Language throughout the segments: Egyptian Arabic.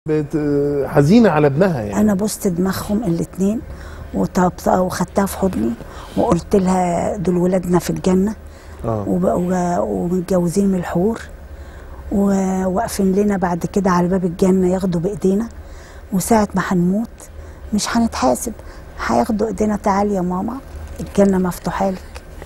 بت- حزينه على ابنها يعني انا بوست دماغهم الاثنين وطبطها وخدتها في حضني وقلت لها دول ولادنا في الجنه اه وب- و- ومتجوزين من الحور وواقفين لنا بعد كده على باب الجنه ياخدوا بايدينا وساعه ما هنموت مش هنتحاسب هياخدوا ايدينا تعالي يا ماما الجنه مفتوحه لك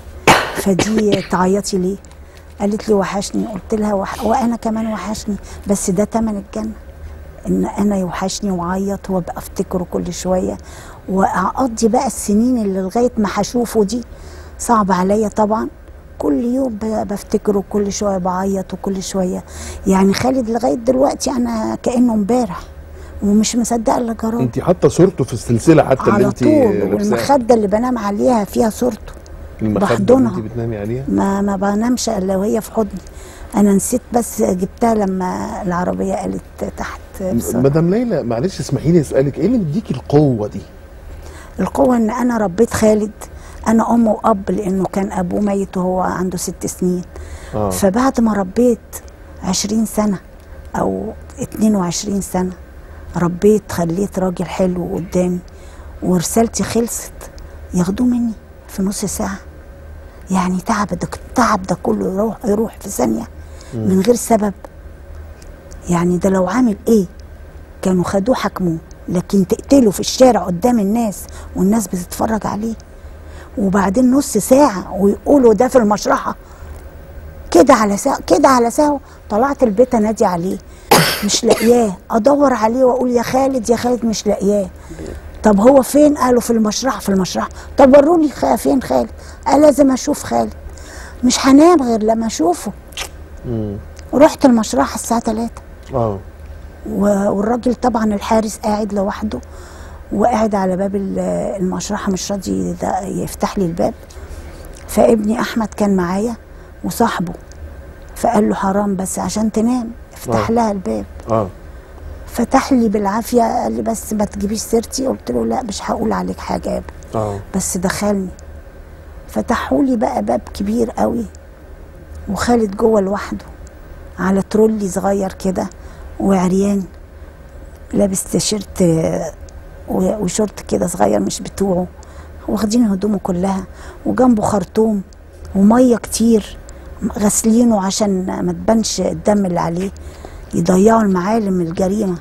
فدي تعيطي ليه قالت لي وحشني قلت لها وح... وانا كمان وحشني بس ده تمن الجنه ان انا يوحشني واعيط وابقى افتكره كل شويه واقضي بقى السنين اللي لغايه ما هشوفه دي صعب عليا طبعا كل يوم ب- بفتكره كل شويه بعيط وكل شويه يعني خالد لغايه دلوقتي انا كانه امبارح ومش مصدقه اللي جرالي انت حاطه صورته في السلسله حتى اللي على انت طول لابساها والمخده اللي بنام عليها فيها صورته المخده اللي بحضنها. انت بتنامي عليها ما ما بنامش الا وهي في حضني انا نسيت بس جبتها لما العربيه قالت تحت بسرعة. مدام ليلى معلش اسمحي لي اسالك ايه اللي مديكي القوه دي القوة ان انا ربيت خالد انا ام واب لانه كان ابوه ميت وهو عنده ست سنين اه فبعد ما ربيت عشرين سنة او اتنين وعشرين سنة ربيت خليت راجل حلو قدامي ورسالتي خلصت ياخدوه مني في نص ساعة يعني تعب ده التعب ده كله يروح يروح في ثانية من غير سبب يعني ده لو عامل ايه كانوا خدوه حكموه لكن تقتله في الشارع قدام الناس والناس بتتفرج عليه وبعدين نص ساعة ويقولوا ده في المشرحة كده على ساعة كده على ساعة طلعت البيت انادي عليه مش لاقياه ادور عليه واقول يا خالد يا خالد مش لاقياه طب هو فين قالوا في المشرحة في المشرحة طب وروني خ- فين خالد قال لازم اشوف خالد مش هنام غير لما اشوفه مم. رحت المشرحة الساعة 3 اه و- والراجل طبعا الحارس قاعد لوحده وقاعد على باب ال- المشرحه مش راضي ده- يفتح لي الباب فابني احمد كان معايا وصاحبه فقال له حرام بس عشان تنام افتح آه. لها الباب اه فتح لي بالعافيه قال لي بس ما تجيبيش سيرتي قلت له لا مش هقول عليك حاجه يا ابني اه بس دخلني فتحوا لي بقى باب كبير قوي وخالد جوه لوحده على ترولي صغير كده وعريان لابس تيشيرت آه، و- وشورت كده صغير مش بتوعه واخدين هدومه كلها وجنبه خرطوم وميه كتير غاسلينه عشان ما تبانش الدم اللي عليه يضيعوا المعالم الجريمه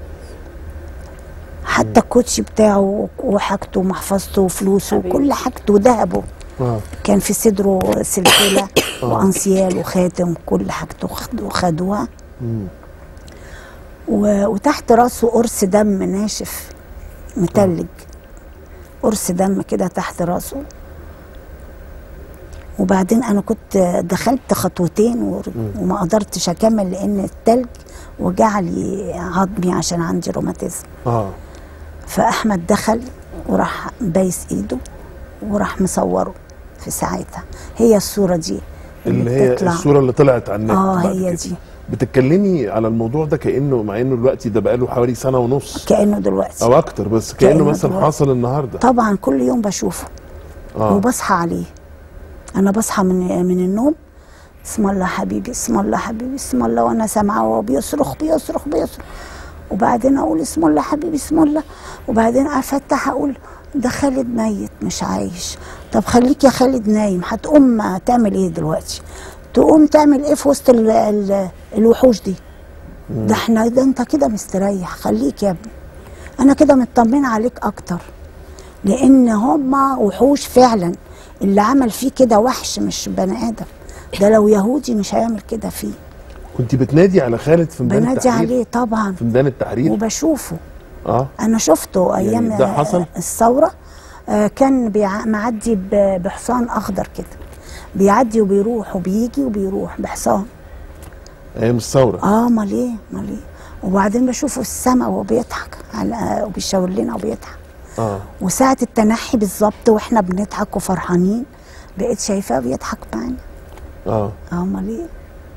حتى الكوتشي بتاعه وحاجته ومحفظته وفلوسه وكل حاجته وذهبه اه كان في صدره سلسله وانسيال وخاتم كل حاجته خدوا- خدوها مم. و- وتحت راسه قرص دم ناشف متلج قرص دم كده تحت راسه وبعدين انا كنت دخلت خطوتين و- وما قدرتش اكمل لان التلج وجع لي عظمي عشان عندي روماتيزم اه فاحمد دخل وراح بايس ايده وراح مصوره في ساعتها هي الصوره دي اللي هي بتطلع. الصوره اللي طلعت على النت اه بعد هي كده. دي بتتكلمي على الموضوع ده كانه مع انه دلوقتي ده بقاله حوالي سنه ونص كانه دلوقتي او اكتر بس كانه كأنه مثلا دلوقتي. حاصل النهارده طبعا كل يوم بشوفه اه وبصحى عليه انا بصحى من من النوم اسم الله حبيبي اسم الله حبيبي اسم الله وانا سامعه وهو بيصرخ بيصرخ بيصرخ وبعدين اقول اسم الله حبيبي اسم الله وبعدين افتح اقول ده خالد ميت مش عايش طب خليك يا خالد نايم هتقوم تعمل ايه دلوقتي تقوم تعمل ايه في وسط ال ال الوحوش دي ده احنا ده انت كده مستريح خليك يا ابني انا كده مطمنه عليك اكتر لان هما وحوش فعلا اللي عمل فيه كده وحش مش بني ادم ده لو يهودي مش هيعمل كده فيه كنت بتنادي على خالد في ميدان بنادي التحرير عليه طبعا في ميدان التحرير وبشوفه اه انا شفته ايام ده حصل؟ الثوره آه، كان بيع- معدي ب- بحصان اخضر كده بيعدي وبيروح وبيجي وبيروح بحصان ايام الثوره اه امال ايه امال ايه وبعدين بشوفه في السماء وهو بيضحك على وبيشاور لنا وبيضحك اه وساعة التنحي بالظبط واحنا بنضحك وفرحانين بقيت شايفاه بيضحك معانا اه اه امال ايه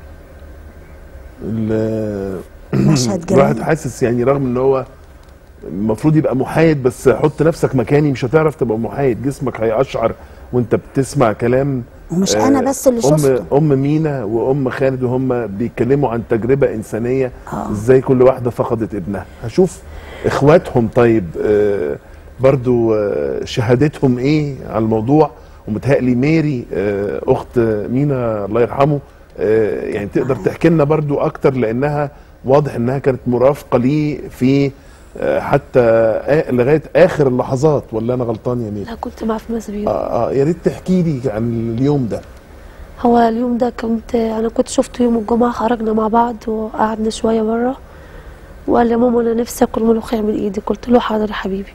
ال- مشهد جميل. الواحد حاسس يعني رغم ان هو المفروض يبقى محايد بس حط نفسك مكاني مش هتعرف تبقى محايد جسمك هيقشعر وانت بتسمع كلام ومش آه، انا بس اللي شفته ام ام مينا وام خالد وهم بيتكلموا عن تجربه انسانيه آه. ازاي كل واحده فقدت ابنها هشوف اخواتهم طيب آه، برضو آه، شهادتهم ايه على الموضوع ومتهيألي ميري آه، اخت مينا الله يرحمه آه، يعني تقدر تحكي لنا برضو اكتر لانها واضح انها كانت مرافقه ليه في آه، حتى آه، لغايه اخر اللحظات ولا انا غلطان يا ميري لا كنت معاه في مسبيل اه اه يا ريت تحكي لي عن اليوم ده هو اليوم ده كنت انا كنت شفته يوم الجمعه خرجنا مع بعض وقعدنا شويه بره وقال لي يا ماما انا نفسي اكل ملوخيه من ايدي قلت له حاضر يا حبيبي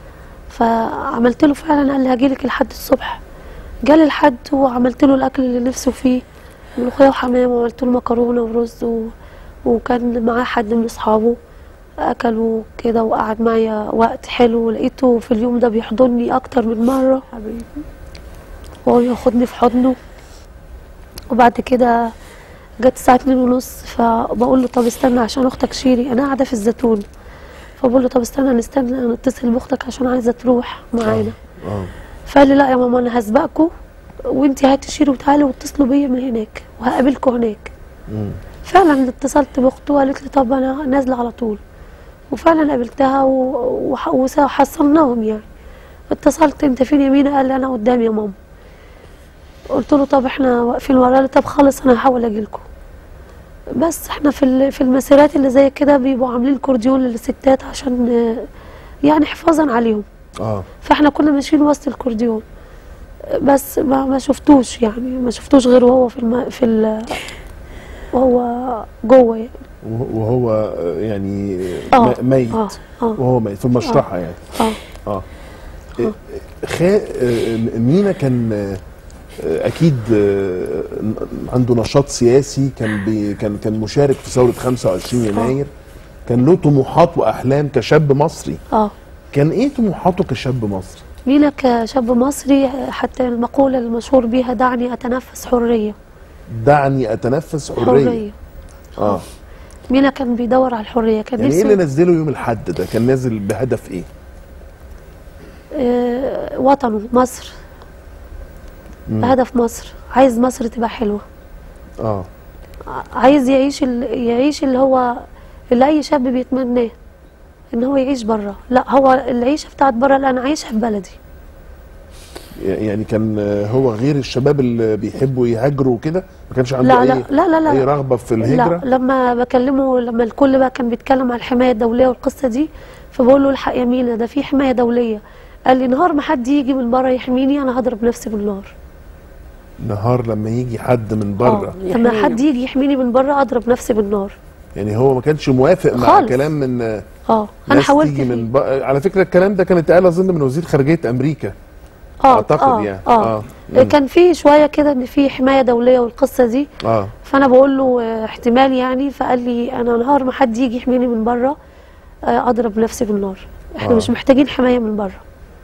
فعملت له فعلا قال لي هجيلك لحد الصبح جالي لحد وعملت له الاكل اللي نفسه فيه ملوخيه وحمام وعملت له مكرونه ورز و... وكان معاه حد من اصحابه اكلوا كده وقعد معايا وقت حلو ولقيته في اليوم ده بيحضني اكتر من مره حبيبي وهو ياخدني في حضنه وبعد كده جت الساعة اتنين ونص فبقول له طب استنى عشان اختك شيري انا قاعدة في الزيتون فبقول له طب استنى نستنى نتصل باختك عشان عايزة تروح معانا اه فقال لي لا يا ماما انا هسبقكوا وانتي هاتي شيري وتعالوا واتصلوا بيا من هناك وهقابلكوا هناك مم. فعلا اتصلت باخته وقالت لي طب انا نازله على طول وفعلا قابلتها و- وح- وحصلناهم يعني اتصلت انت فين يا مينا قال لي انا قدام يا ماما قلت له طب احنا واقفين ورا قال لي طب خلص انا هحاول اجي لكم بس احنا في ال- في المسيرات اللي زي كده بيبقوا عاملين كورديون للستات عشان آه، يعني حفاظا عليهم اه فاحنا كنا ماشيين وسط الكورديون بس ما ما شفتوش يعني ما شفتوش غير وهو في الم... في ال... وهو جوه يعني وهو آه، يعني اه م- ميت اه اه وهو ميت في المشرحه يعني اه اه خا... آه، مينا كان آه، اكيد آه، عنده نشاط سياسي كان بي... كان كان مشارك في ثوره 25 يناير كان له طموحات واحلام كشاب مصري اه كان ايه طموحاته كشاب مصري مينا كشاب مصري حتى المقولة المشهور بيها دعني أتنفس حرية دعني اتنفس حريه, حرية اه مينا كان بيدور على الحرية كان يعني ايه اللي نفسه نزله يوم الحد ده كان نازل بهدف ايه آه وطنه مصر مم. هدف مصر عايز مصر تبقى حلوة اه عايز يعيش ال... يعيش اللي هو اللي اي شاب بيتمناه ان هو يعيش بره لا هو العيشه بتاعت بره لا انا عايشه في بلدي يعني كان آه، هو غير الشباب اللي بيحبوا يهاجروا وكده ما كانش عنده لا لا اي لا لا لا اي رغبه في الهجره لا لما بكلمه لما الكل بقى كان بيتكلم على الحمايه الدوليه والقصه دي فبقول له الحق يا مينا ده في حمايه دوليه قال لي نهار ما حد يجي من بره يحميني انا هضرب نفسي بالنار نهار لما يجي حد من بره آه، لما حد يجي يحميني من بره اضرب نفسي بالنار يعني هو ما كانش موافق مع خالص. كلام من آه، اه انا ناس حاولت تيجي فيه. من ب... على فكره الكلام ده كان اتقال اظن من وزير خارجيه امريكا اه أعتقد آه يعني. اه, آه. مم. كان في شويه كده ان في حمايه دوليه والقصه دي اه فانا بقول له آه، احتمال يعني فقال لي انا نهار ما حد يجي يحميني من بره آه، اضرب نفسي بالنار احنا آه. مش محتاجين حمايه من بره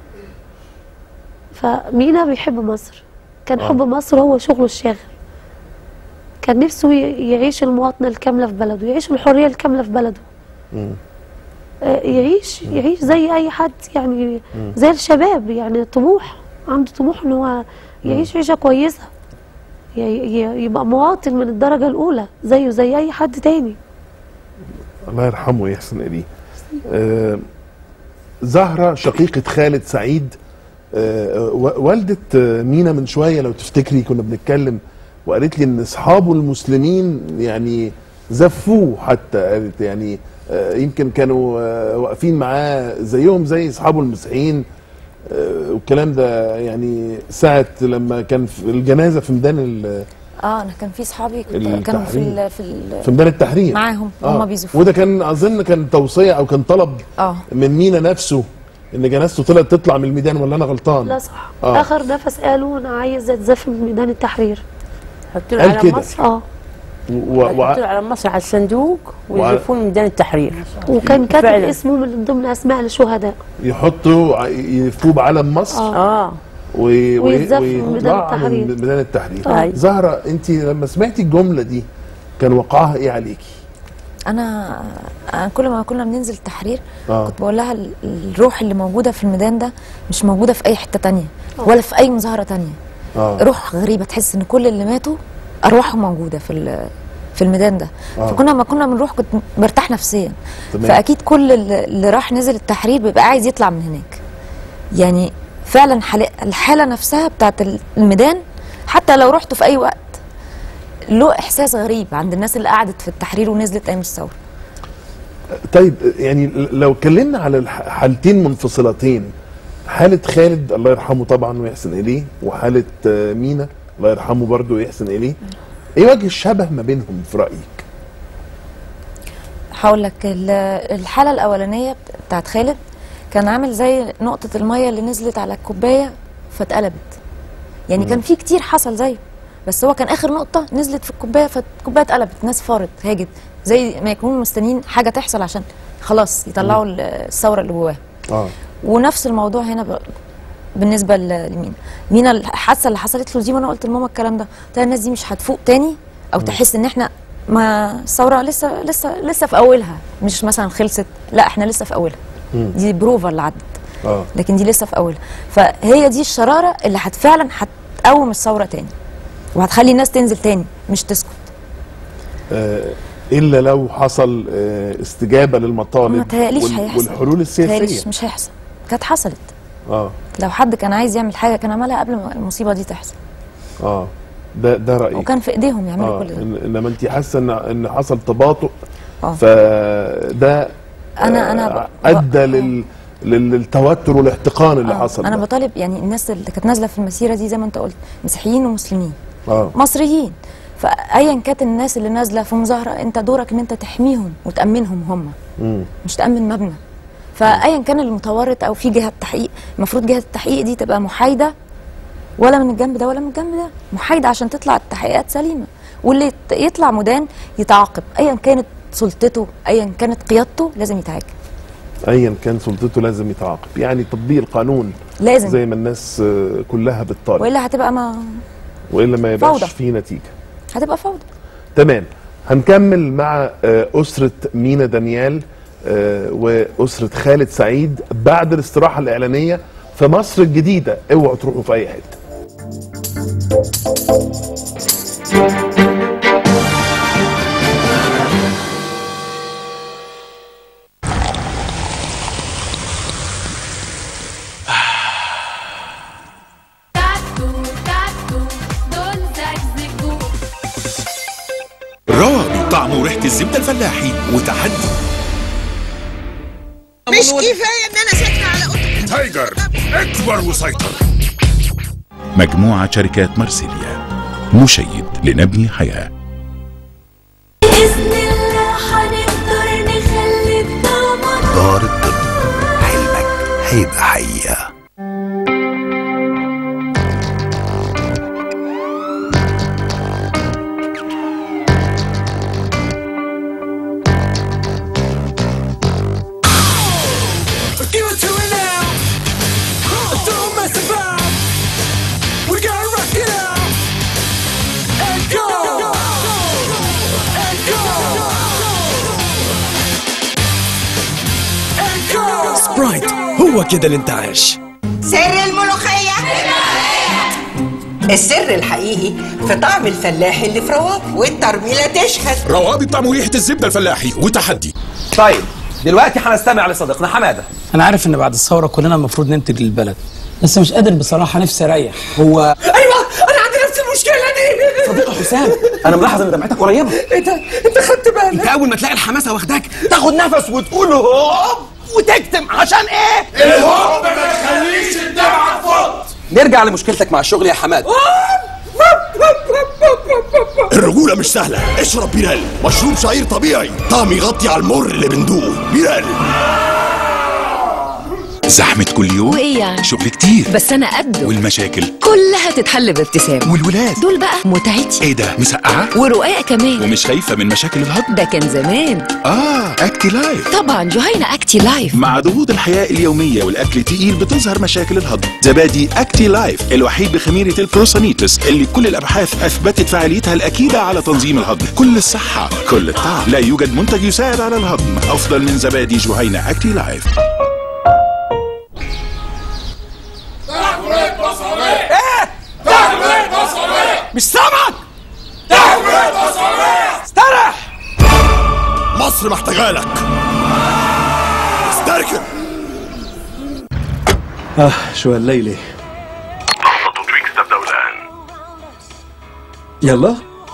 فمينا بيحب مصر كان آه. حب مصر هو شغله الشاغل كان نفسه ي- يعيش المواطنه الكامله في بلده يعيش الحريه الكامله في بلده مم. آه، يعيش يعيش زي اي حد يعني زي الشباب يعني طموح عنده طموح ان هو يعيش عيشه كويسه ي- ي- يبقى مواطن من الدرجه الاولى زيه زي اي حد تاني الله يرحمه ويحسن اليه آه زهره شقيقه خالد سعيد آه و- والده آه، مينا من شويه لو تفتكري كنا بنتكلم وقالت لي ان اصحابه المسلمين يعني زفوه حتى قالت يعني آه يمكن كانوا آه واقفين معاه زيهم زي اصحابه المسيحيين آه والكلام ده يعني ساعه لما كان في الجنازه في ميدان ال- اه انا كان في صحابي كنت- كانوا في التحرير. ال في ال في ميدان التحرير معاهم آه. هما بيزفوا وده كان اظن كان توصيه او كان طلب اه من مينا نفسه ان جنازته طلعت تطلع من الميدان ولا انا غلطان لا صح آه. اخر نفس قالوا انا عايز اتزف من ميدان التحرير حطوا له قال على كده. مصر اه و... و... حطوا له على مصر على الصندوق ويزفون ميدان التحرير وكان كاتب فعلا. اسمه من ضمن اسماء الشهداء يحطوا ع- يلفوه بعلم مصر اه اه و... ويتزف من ميدان ويطلع من التحرير. ميدان التحرير آه. زهره انت لما سمعتي الجمله دي كان وقعها ايه عليكي؟ انا انا كل ما كنا بننزل التحرير اه كنت بقول لها ال- الروح اللي موجوده في الميدان ده مش موجوده في اي حته تانية ولا في اي مظاهره تانية آه. روح غريبه تحس ان كل اللي ماتوا ارواحهم موجوده في ال- في الميدان ده آه. فكنا ما كنا بنروح كنت برتاح نفسيا تمام. فاكيد كل اللي اللي راح نزل التحرير بيبقى عايز يطلع من هناك يعني فعلا حال- الحاله نفسها بتاعت الميدان حتى لو رحتوا في اي وقت له احساس غريب عند الناس اللي قعدت في التحرير ونزلت ايام الثوره طيب يعني لو اتكلمنا على الح- حالتين منفصلتين حالة خالد الله يرحمه طبعا ويحسن إليه وحالة آه، مينا الله يرحمه برضه ويحسن إليه إيه وجه الشبه ما بينهم في رأيك؟ هقول لك ال- الحاله الاولانيه بتاعت خالد كان عامل زي نقطه الميه اللي نزلت على الكوبايه فاتقلبت يعني كان في كتير حصل زيه بس هو كان اخر نقطه نزلت في الكوبايه فالكوبايه اتقلبت ناس فارت هاجت زي ما يكونوا مستنيين حاجه تحصل عشان خلاص يطلعوا ال- الثوره اللي جواها اه ونفس الموضوع هنا ب... بالنسبه ل- لمينا مينا الحادثه اللي حصلت له دي وانا قلت لماما الكلام ده قلت لها الناس دي مش هتفوق تاني او تحس ان احنا ما الثوره لسه لسه لسه في اولها مش مثلا خلصت لا احنا لسه في اولها دي بروفا اللي عدت اه لكن دي لسه في اولها فهي دي الشراره اللي هت فعلا هتقوم الثوره تاني وهتخلي الناس تنزل تاني مش تسكت آه، الا لو حصل آه، استجابه للمطالب ما تهيأليش وال- هيحصل والحلول متهيأليش السياسيه مش هيحصل كانت حصلت اه لو حد كان عايز يعمل حاجه كان عملها قبل ما المصيبه دي تحصل اه ده ده رايك وكان في ايديهم يعملوا اه كل ده إن- انما انت حاسه ان ان حصل تباطؤ اه. فده انا انا آه، ب- ادى ب- لل لل- للتوتر والاحتقان اللي آه، حصل انا ده. بطالب يعني الناس اللي كانت نازله في المسيره دي زي ما انت قلت مسيحيين ومسلمين اه مصريين فايا كانت الناس اللي نازله في مظاهره انت دورك ان انت تحميهم وتامنهم هم مم. مش تامن مبنى فايا كان المتورط او في جهه تحقيق المفروض جهه التحقيق دي تبقى محايده ولا من الجنب ده ولا من الجنب ده محايده عشان تطلع التحقيقات سليمه واللي يت- يطلع مدان يتعاقب ايا كانت سلطته ايا كانت قيادته لازم يتعاقب ايا كان سلطته لازم يتعاقب يعني تطبيق القانون لازم زي ما الناس آه، كلها بتطالب والا هتبقى ما والا ما يبقاش فوضى. فيه نتيجه هتبقى فوضى تمام هنكمل مع آه، أسرة مينا دانيال آه، وأسرة خالد سعيد بعد الاستراحة الإعلانية في مصر الجديدة اوعوا تروحوا في أي حتة تاتو تاتو دول زجزجو روابي طعم وريحة الزبدة الفلاحي وتحدي مش كفايه ان انا ساكنه على اوضه تايجر اكبر وسيطر مجموعة شركات مرسيليا مشيد لنبني حياة بإذن الله هنقدر نخلي الضمان دار الطب حلمك هيبقى حقيقة Give it to me now. Don't mess about. We gotta rock it out. And go. And go. And go. سبرايت هو كده الانتعاش سر الملوخيه السر الحقيقي في طعم الفلاحي اللي في رواب والترميله تشهد روابي طعم وريحة الزبدة الفلاحي وتحدي طيب دلوقتي هنستمع لصديقنا حماده انا عارف ان بعد الثوره كلنا المفروض ننتج للبلد بس مش قادر بصراحه نفسي اريح هو ايوه انا عندي نفس المشكله دي صديقي حسام انا ملاحظ ان دمعتك قريبه ايه ده انت خدت بالك انت اول ما تلاقي الحماسه واخداك تاخد نفس وتقول هوب وتكتم عشان ايه الهوب ما تخليش الدمعه تفض نرجع لمشكلتك مع الشغل يا حماد الرجولة مش سهلة اشرب بيرال مشروب شعير طبيعي طعم يغطي على المر اللي بندوقه بيرال زحمة كل يوم وايه يعني شغل كتير بس انا قده والمشاكل كلها تتحل بابتسامه والولاد دول بقى متعتي ايه ده مسقعة ورقاق كمان ومش خايفة من مشاكل الهضم ده كان زمان اه اكتي لايف طبعا جهينة اكتي لايف مع ضغوط الحياة اليومية والأكل التقيل بتظهر مشاكل الهضم زبادي أكتي لايف الوحيد بخميرة البروسانيتس اللي كل الأبحاث أثبتت فعاليتها الأكيدة على تنظيم الهضم كل الصحة كل الطعم لا يوجد منتج يساعد على الهضم أفضل من زبادي جهينة أكتي لايف ايه مش سامعك استرح مصر محتاجالك استركب اه شو هالليلة تويكس تبدأ الآن يلا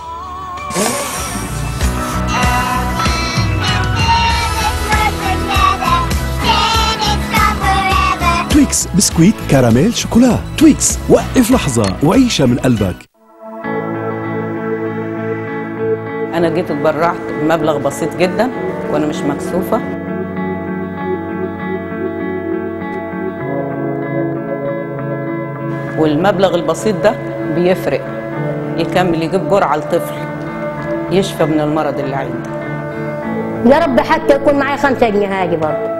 تويكس بسكويت كراميل شوكولا تويكس وقف لحظة وعيشها من قلبك أنا جيت اتبرعت بمبلغ بسيط جدا وأنا مش مكسوفة والمبلغ البسيط ده بيفرق يكمل يجيب جرعة لطفل يشفى من المرض اللي عنده يا رب حتى يكون معايا خمسة جنيه هاجي برضه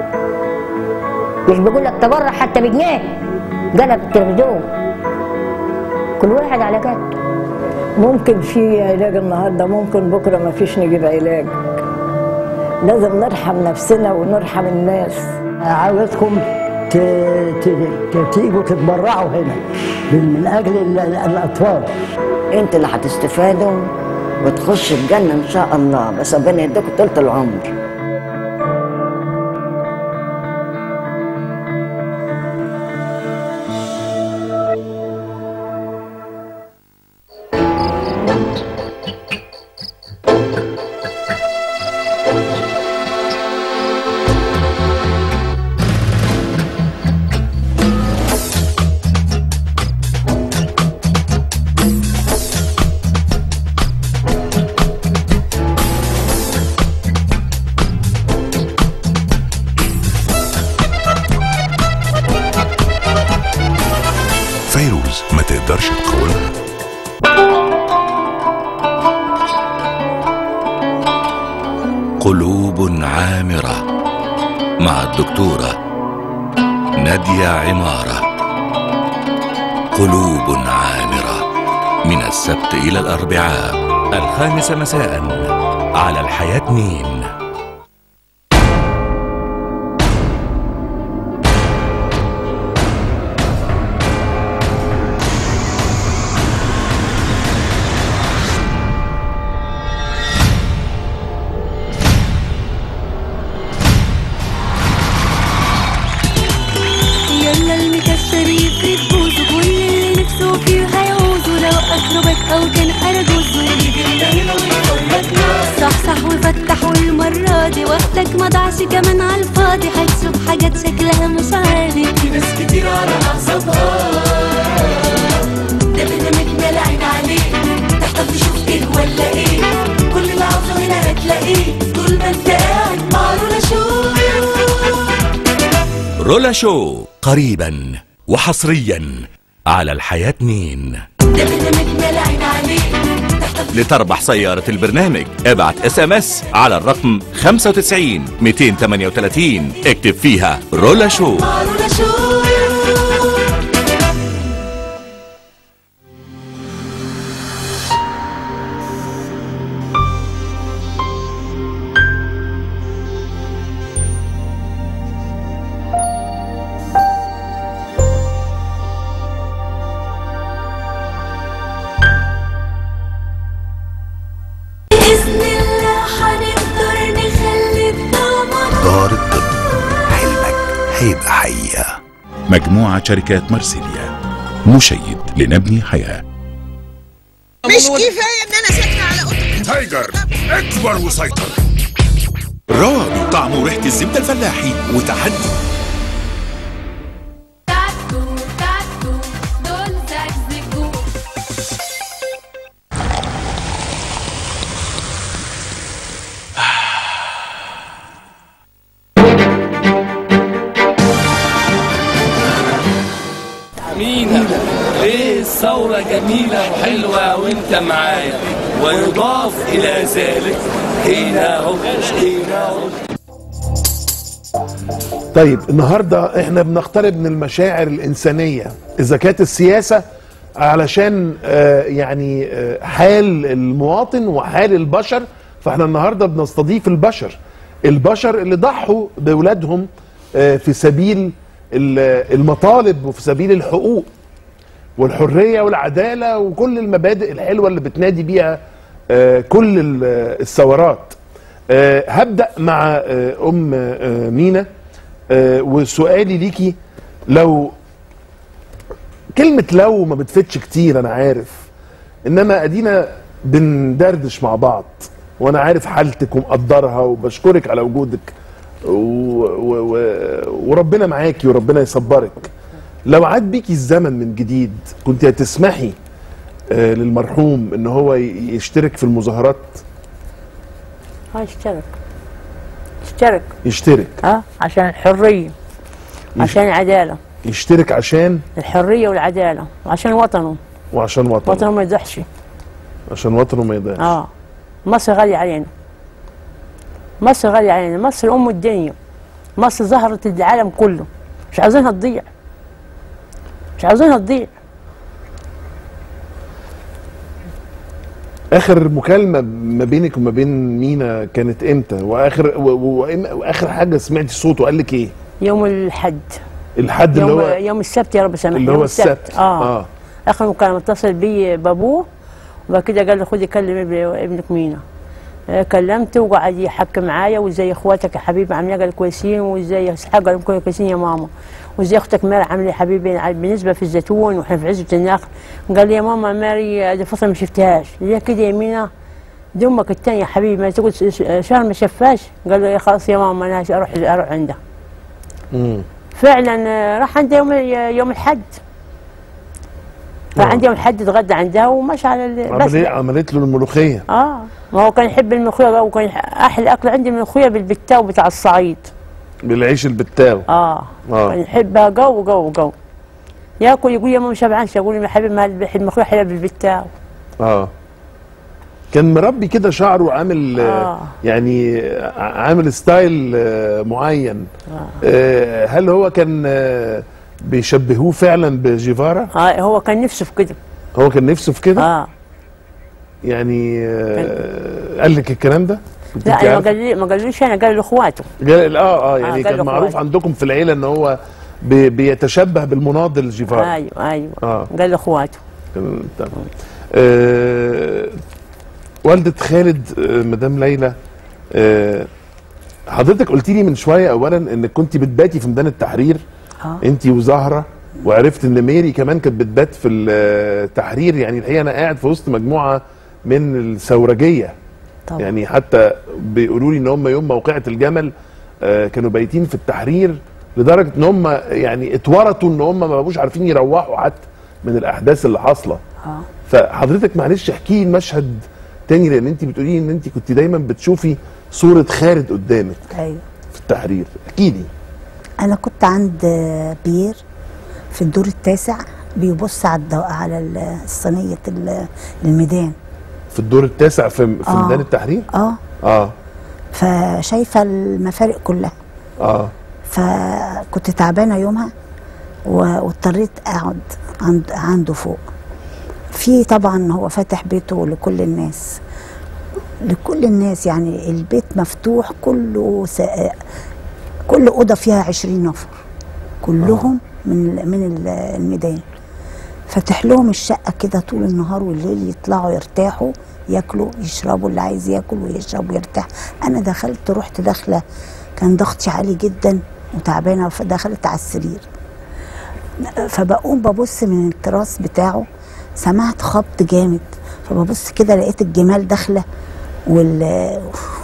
مش بقول لك تبرع حتى بجنيه قلب التلفزيون كل واحد على قد ممكن في علاج النهارده ممكن بكره ما فيش نجيب علاج لازم نرحم نفسنا ونرحم الناس عاوزكم ت- ت- ت- تيجوا تتبرعوا هنا من اجل ال- ال- الاطفال انت اللي هتستفادوا وتخش الجنه ان شاء الله بس ربنا يديكوا طولة العمر فيروز ما تقدرش تقاومها قلوب عامرة مع الدكتورة نادية عمارة قلوب عامرة من السبت إلى الأربعاء الخامسة مساء على الحياة اتنين يلا المكسرين بتبوظوا كل اللي نفسه فيه هيعوزوا لو اكروبات او كان ارجوز ويجي هنا ويقول لك صح صح وفتح والمرة دي وقتك ما ضاعش كمان على الفاضي هتشوف حاجات شكلها مش عادي في ناس كتير على اعصابها ده برنامجنا العين عليه تحتاج تشوف ايه ولا ايه كل اللي عاوزه هنا هتلاقيه طول ما انت قاعد مع رولا شو رولا شو قريبا وحصريا على الحياة اتنين ده برنامجنا العين عليه لتربح سيارة البرنامج ابعت اس ام اس على الرقم 95 238 اكتب فيها رولا شو مع رولا شو بإذن الله هنقدر نخلي الضمان دار الطب حلمك هيبقى حقيقة مجموعة شركات مرسيليا مشيد لنبني حياة مش كفايه ان انا ساكنه على اوضه تايجر اكبر وسيطر رعب طعم وريحة الزبدة الفلاحي وتحدي تاتو تاتو دول زجزجو مينا ليه الثورة جميلة وحلوة وانت معايا ويضاف إلى ذلك هنا هو هنا هو طيب النهارده احنا بنقترب من المشاعر الانسانيه اذا كانت السياسه علشان آه، يعني آه، حال المواطن وحال البشر فاحنا النهارده بنستضيف البشر البشر اللي ضحوا باولادهم آه، في سبيل ال- المطالب وفي سبيل الحقوق والحريه والعداله وكل المبادئ الحلوه اللي بتنادي بيها آه، كل ال- الثورات آه، هبدا مع آه، ام آه، مينا آه، وسؤالي ليكي لو كلمه لو ما بتفتش كتير انا عارف انما ادينا بندردش مع بعض وانا عارف حالتك ومقدرها وبشكرك على وجودك و... و... و... وربنا معاكي وربنا يصبرك لو عاد بيكي الزمن من جديد كنت هتسمحي آه، للمرحوم ان هو ي- يشترك في المظاهرات اه اشترك اشترك يشترك اه عشان الحريه عشان العداله يشترك عشان الحريه والعداله وعشان وطنه وعشان وطنه وطنه ما يضحش عشان وطنه ما يضيعش اه مصر غاليه علينا مصر غاليه علينا مصر ام الدنيا مصر زهرة العالم كله مش عاوزينها تضيع مش عاوزينها تضيع اخر مكالمه ما بينك وما بين مينا كانت امتى واخر و... و... وإم- واخر حاجه سمعتي صوته قال لك ايه يوم الحد الحد اللي يوم هو يوم السبت يا رب سامحني اللي يوم هو السبت اه, اه اخر مكالمه اتصل بي بابوه وبعد كده قال لي خدي كلم ابن- ابنك مينا آه، كلمته وقعد يحكي معايا وازاي اخواتك يا حبيبي عاملين قال كويسين وازاي اسحاق قال كلهم كويسين يا ماما وازاي اختك ماري عامله يا حبيبي ع- بالنسبه في الزيتون واحنا في عزبه النخل قال لي يا ماما ماري دي فتره ما شفتهاش ليه كده يا مينا دي امك التانية يا حبيبي ما تقول ش- ش- شهر ما شافهاش قال له يا خلاص يا ماما انا اروح اروح عندها مم. فعلا آه، راح عندها يوم يوم الحد راح عندها يوم الحد اتغدى عندها ومشى على ال- بس عملت عملت له الملوخيه اه ما هو كان يحب الملوخيه وكان يح- احلى اكل عندي الملوخيه بالبتاو بتاع الصعيد بالعيش البتاو اه كان اه يحبها جو جو جو ياكل يقول يا ماما شبعان اقول له يا حبيبي ما الملوخيه حلوه بالبتاو اه كان مربي كده شعره عامل آه. آه. يعني ع- عامل ستايل آه معين آه هل هو كان آه بيشبهوه فعلا بجيفارا اه هو كان نفسه في كده هو كان نفسه في كده اه يعني آه قال لك الكلام ده كنت لا انت أنا ما عارفة؟ قال لي ما قاليش انا قال لاخواته قال اه اه يعني قال كان له معروف اخواتي. عندكم في العيله ان هو بي بيتشبه بالمناضل جيفارا ايوه ايوه اه قال لاخواته تمام تمام. آه والدة خالد آه مدام ليلى آه حضرتك قلت لي من شويه اولا انك كنت بتباتي في ميدان التحرير اه انت وزهره وعرفت ان ميري كمان كانت بتبات في التحرير يعني الحقيقه انا قاعد في وسط مجموعه من الثورجيه طبعا. يعني حتى بيقولوا لي ان هم يوم موقعه الجمل آه كانوا بايتين في التحرير لدرجه ان هم يعني اتورطوا ان هم ما بقوش عارفين يروحوا حتى من الاحداث اللي حاصله اه فحضرتك معلش احكي لي المشهد تاني لان انت بتقولي ان انت كنت دايما بتشوفي صوره خالد قدامك ايوه في التحرير احكي لي انا كنت عند بيير في الدور التاسع بيبص على الدو... على ال- صينيه ال- الميدان في الدور التاسع في, في آه. ميدان التحرير اه اه فشايفه المفارق كلها اه فكنت تعبانه يومها و- واضطريت اقعد عند عنده فوق في طبعا هو فاتح بيته لكل الناس لكل الناس يعني البيت مفتوح كله س... كل اوضه فيها عشرين نفر كلهم من من ال- الميدان فاتح لهم الشقه كده طول النهار والليل يطلعوا يرتاحوا ياكلوا يشربوا اللي عايز ياكل ويشرب ويرتاح انا دخلت رحت داخله كان ضغطي عالي جدا وتعبانه فدخلت على السرير فبقوم ببص من التراس بتاعه سمعت خبط جامد فببص كده لقيت الجمال داخله وال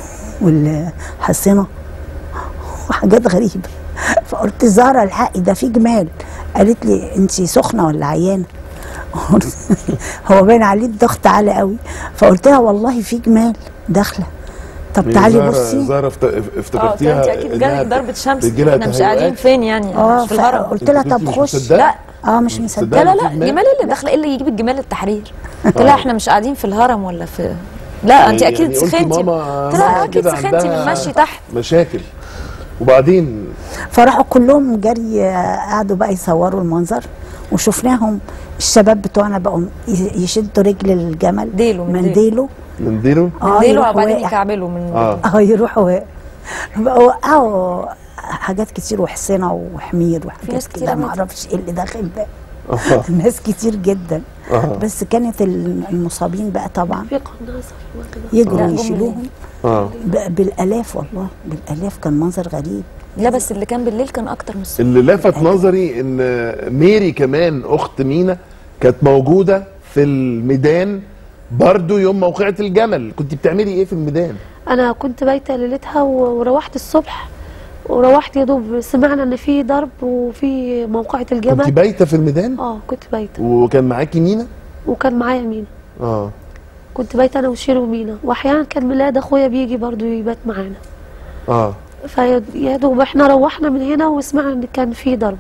والحصينه وحاجات غريبه فقلت زهره الحقي ده في جمال قالت لي انت سخنه ولا عيانه قلت هو باين عليه الضغط عالي قوي فقلت لها والله في جمال داخله طب تعالي زهرة- بصي زهره افت- افتكرتيها اه انت اكيد إنها جالك ضربه شمس بيجيلها احنا مش تهيؤات؟ قاعدين فين يعني اه مش في الهرم قلت لها طب مش خش مصدقة؟ لا اه مش مش مصدقه لا لا في لا جمال؟ جمال اللي داخله ايه اللي يجيب الجمال التحرير قلت لها احنا مش قاعدين في الهرم ولا في لا انت يعني- اكيد يعني قلتي سخنتي ماما- قلت لها ماما اكيد كده سخنتي من عندها المشي تحت مشاكل وبعدين فراحوا كلهم جري آه، قعدوا بقى يصوروا المنظر وشفناهم الشباب بتوعنا بقوا ي- يشدوا رجل الجمل ديله من من ديله منديله اه ديله يروح وبعدين واقع. يكعبلوا من اه اه يروحوا واقع. بقوا وقعوا حاجات كتير وحصينه وحمير وحاجات ناس كتير كده ما عملت. اعرفش ايه اللي داخل ده آه. ناس كتير جدا آه. بس كانت ال- المصابين بقى طبعا في قناصة في الوقت ده يجروا لا، جم يشيلوهم اه ب- بالالاف والله بالالاف كان منظر غريب لا بس اللي كان بالليل كان اكتر من الصبح اللي لفت نظري ان ميري كمان اخت مينا كانت موجوده في الميدان برضو يوم موقعة الجمل كنت بتعملي ايه في الميدان انا كنت بايته ليلتها و- وروحت الصبح وروحت يا دوب سمعنا ان في ضرب وفي موقعة كنت الجبل بايته في الميدان اه كنت بايته وكان معاكي مينا وكان معايا مينا اه كنت بايته انا وشيرو ومينا واحيانا كان ميلاد اخويا بيجي برضو يبات معانا اه فيا دوب احنا روحنا من هنا وسمعنا ان كان في ضرب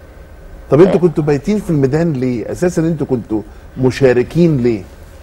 طب انتوا كنتوا بايتين في الميدان ليه اساسا انتوا كنتوا مشاركين ليه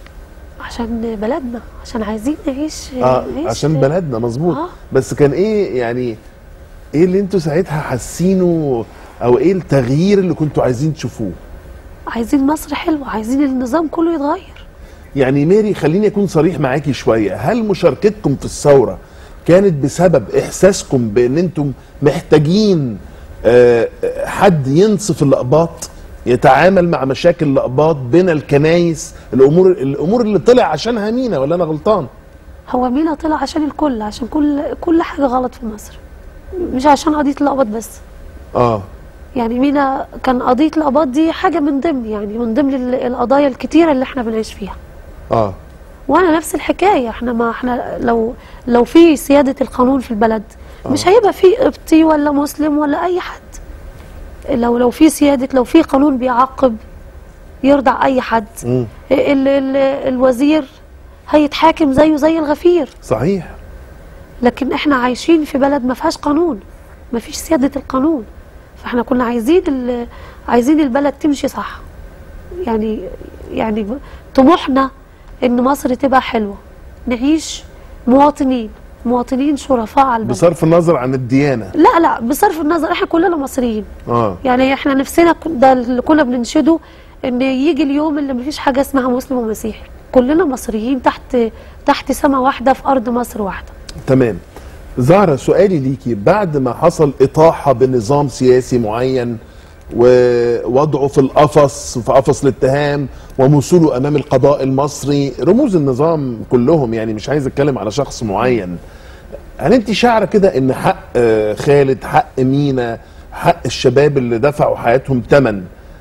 عشان بلدنا عشان عايزين نعيش اه نعيش عشان بلدنا مظبوط آه. بس كان ايه يعني ايه اللي انتوا ساعتها حاسينه او ايه التغيير اللي كنتوا عايزين تشوفوه عايزين مصر حلوه عايزين النظام كله يتغير يعني ميري خليني اكون صريح معاكي شويه هل مشاركتكم في الثوره كانت بسبب احساسكم بان انتم محتاجين آه، آه، حد ينصف الاقباط يتعامل مع مشاكل الاقباط بين الكنايس الامور الامور اللي طلع عشانها مينا ولا انا غلطان هو مينا طلع عشان الكل عشان كل كل حاجه غلط في مصر مش عشان قضيه القبض بس اه يعني مينا كان قضيه القبض دي حاجه من ضمن يعني من ضمن ال- القضايا الكتيره اللي احنا بنعيش فيها اه وانا نفس الحكايه احنا ما احنا لو لو في سياده القانون في البلد مش هيبقى في قبطي ولا مسلم ولا اي حد لو لو في سياده لو في قانون بيعاقب يرضع اي حد مم. ال ال الوزير هيتحاكم زيه زي الغفير صحيح لكن احنا عايشين في بلد ما فيهاش قانون ما فيش سيادة القانون فاحنا كنا عايزين ال- عايزين البلد تمشي صح يعني يعني ب- طموحنا ان مصر تبقى حلوة نعيش مواطنين مواطنين شرفاء على البلد بصرف النظر عن الديانه لا لا بصرف النظر احنا كلنا مصريين اه يعني احنا نفسنا ك- ده اللي كنا بننشده ان يجي اليوم اللي مفيش حاجه اسمها مسلم ومسيحي كلنا مصريين تحت تحت سما واحده في ارض مصر واحده تمام زهرة سؤالي ليكي بعد ما حصل إطاحة بنظام سياسي معين ووضعه في القفص في قفص الاتهام ومثوله أمام القضاء المصري رموز النظام كلهم يعني مش عايز أتكلم على شخص معين هل أنت شاعرة كده إن حق آه، خالد حق مينا حق الشباب اللي دفعوا حياتهم ثمن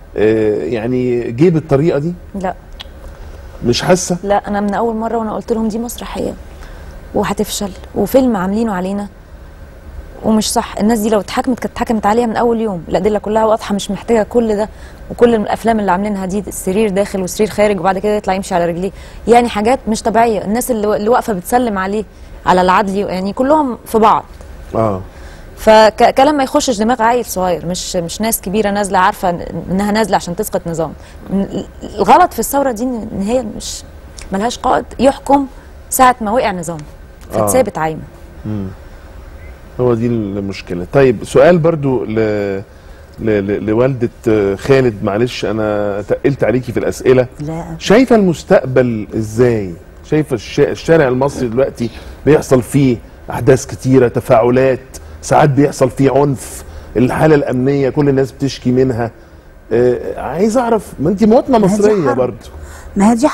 يعني جه بالطريقة دي لا مش حاسة لا انا من اول مره وانا قلت لهم دي مسرحيه وهتفشل وفيلم عاملينه علينا ومش صح الناس دي لو اتحكمت كانت اتحكمت عليها من اول يوم الادله كلها واضحه مش محتاجه كل ده وكل الافلام اللي عاملينها دي السرير داخل وسرير خارج وبعد كده يطلع يمشي على رجليه يعني حاجات مش طبيعيه الناس اللي اللي واقفه بتسلم عليه على العدل يعني كلهم في بعض اه فكلام ما يخشش دماغ عيل صغير مش مش ناس كبيره نازله عارفه انها نازله عشان تسقط نظام الغلط في الثوره دي ان هي مش ملهاش قائد يحكم ساعه ما وقع نظام آه. فاتثابت عايمه مم. هو دي المشكلة طيب سؤال برضو ل... ل... ل... لوالدة آه، خالد معلش أنا تقلت عليكي في الأسئلة لا شايفة المستقبل إزاي شايفة الش... الشارع المصري دلوقتي بيحصل فيه أحداث كتيرة تفاعلات ساعات بيحصل فيه عنف الحالة الأمنية كل الناس بتشكي منها آه عايز أعرف ما أنت مواطنة ما هي دي مصرية حرب. برضو ما هي دي